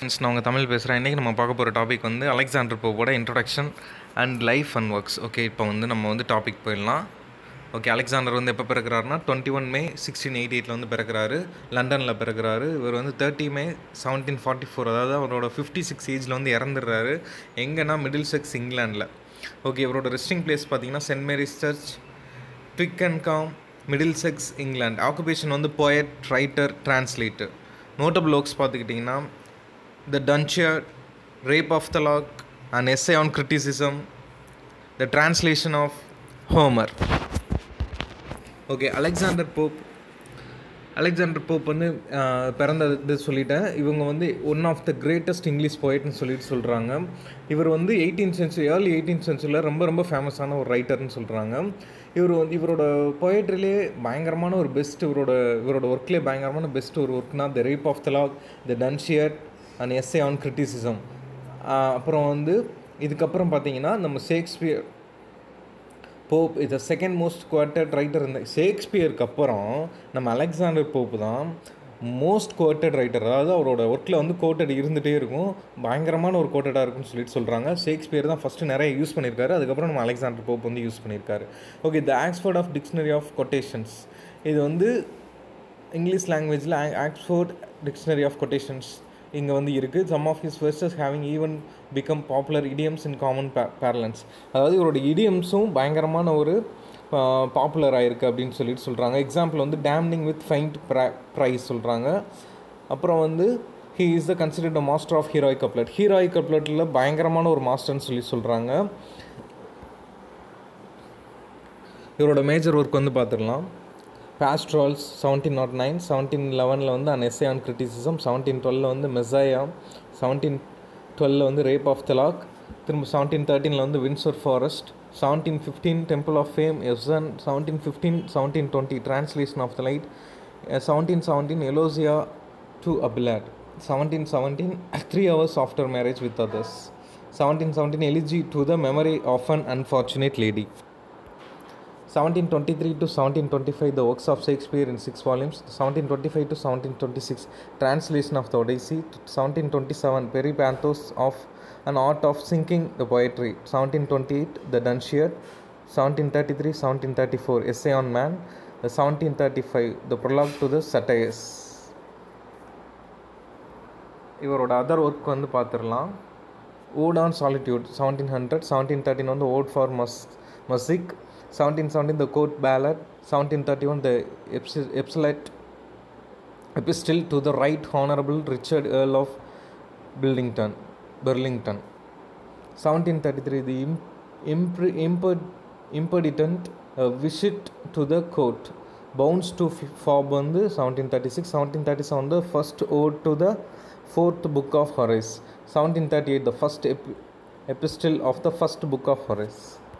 friends நான் உங்கள் தமிழ் பேசுகிறேன் இன்றைக்கி நம்ம பார்க்க போகிற டாபிக் வந்து அலெக்சாண்டர் போவோட introduction and life and works okay இப்போ வந்து நம்ம வந்து டாபிக் போயிடலாம் ஓகே அலெக்சாண்டர் வந்து எப்போ பிறக்கிறாருனா twenty one May sixteen eighty எயிட்டில் வந்து பிறக்கிறாரு லண்டனில் பிறக்கிறாரு இவர் வந்து thirty May seventeen forty four அதாவது அவரோட ஃபிஃப்டி சிக்ஸ் ஏஜில் வந்து இறந்துடுறாரு எங்கன்னா மிடில் செக்ஸ் இங்கிலாண்டில் ஓகே இவரோட ரெஸ்டிங் பிளேஸ் பார்த்தீங்கன்னா Saint Mary's church Twickenham Middlesex இங்கிலாந்து ஆக்குபேஷன் வந்து poet writer translator notable works பார்த்துக்கிட்டிங்கன்னா the Dunciad rape of the lock and essay on criticism the translation of Homer okay Alexander Pope Alexander Pope வந்து ஆஹ், பிறந்தது சொல்லிட்டேன் இவங்க வந்து one of the greatest English போய்ட்னு சொல்லிட்டு சொல்கிறாங்க இவர் வந்து எயிட்டீன் சென்ச்சுரி ஏர்லி எயிட்டீன் சென்ச்சுரியில் ரொம்ப ரொம்ப ஃபேமஸான ஒரு ரைட்டர்னு சொல்கிறாங்க இவர் வந்து இவரோட போயட்ரிலே பயங்கரமான ஒரு பெஸ்ட் இவரோட இவரோட ஒர்க்லேயே பயங்கரமான பெஸ்ட் ஒரு ஒர்க்னா the rape of the lock the Dunciad and essay on criticism அப்புறம் வந்து இதுக்கப்புறம் பார்த்தீங்கன்னா நம்ம Shakespeare Pope is the second most quoted writer இந்த ஷேக்ஸ்பியருக்கு அப்புறம் நம்ம அலெக்சாண்டர் போப் தான் மோஸ்ட் கோட்டட் ரைட்டர் அதாவது அவரோட ஒர்க்கில் வந்து கோட்டட் இருந்துகிட்டே இருக்கும் பயங்கரமான ஒரு கோட்டடாக இருக்கும்னு சொல்லிட்டு சொல்கிறாங்க ஷேக்ஸ்பியர் தான் ஃபஸ்ட்டு நிறைய யூஸ் பண்ணியிருக்காரு அதுக்கப்புறம் நம்ம அலெக்சாண்டர் போப் வந்து யூஸ் பண்ணியிருக்காரு okay the Oxford of dictionary of quotations இது வந்து இங்கிலீஷ் லாங்குவேஜில் ஆக்ஸ்ஃபோர்ட் டிக்ஷனரி ஆஃப் கொட்டேஷன்ஸ் இங்கே வந்து இருக்குது some of his verses having even become popular idioms in common parlance அதாவது இவரோட இடியம்ஸும் பயங்கரமான ஒரு பாப்புலர் ஆயிருக்கு அப்படின்னு சொல்லிட்டு சொல்கிறாங்க எக்ஸாம்பிள் வந்து டேம்னிங் வித் ஃபைண்ட் ப்ரைஸ் சொல்கிறாங்க அப்புறம் வந்து he is the considered a master of heroic couplet heroic கப்லெட்டில் பயங்கரமான ஒரு மாஸ்டர்னு சொல்லி சொல்கிறாங்க இவரோட மேஜர் ஒர்க் வந்து பார்த்துடலாம் pastorals seventeen nought nine seventeen லெவனில் வந்து an essay on criticism seventeen டுவெலில் வந்து மெசாயா செவன்டீன் டுவெலில் வந்து ரேப் ஆஃப் த லாக் திரும்ப செவன்டீன் தேர்ட்டீனில் வந்து Windsor forest seventeen fifteen temple of fame SN seventeen fifteen seventeen twenty translation of the Iliad seventeen seventeen Eloisa to Abelard seventeen seventeen three hours after marriage with others seventeen seventeen elegy to the memory of an unfortunate lady 1723 to 1725 the works of shakespeare in six volumes 1725 to 1726 translation of the odyssey 1727 peripanthos of an art of sinking the poetry 1728 the dunciad 1733 1734 essay on man the 1735 the prologue to the satires இவரோட other work வந்து பார்த்துடலாம் vote on solitude seventeen hundred seventeen thirteen வந்து vote for மஸ் mosaic seventeen seventeen the code ballot seventeen thirty one the FC எப்சலட் epistle to the right honorable richard earl of Billington, burlington 1733 the imp, impre- imped, impeditent uh, visit to the court bounds to f- fob வந்து 1736 1737 the first ode to the fourth book of horace 1738 the first ep- epistle of the first book of horace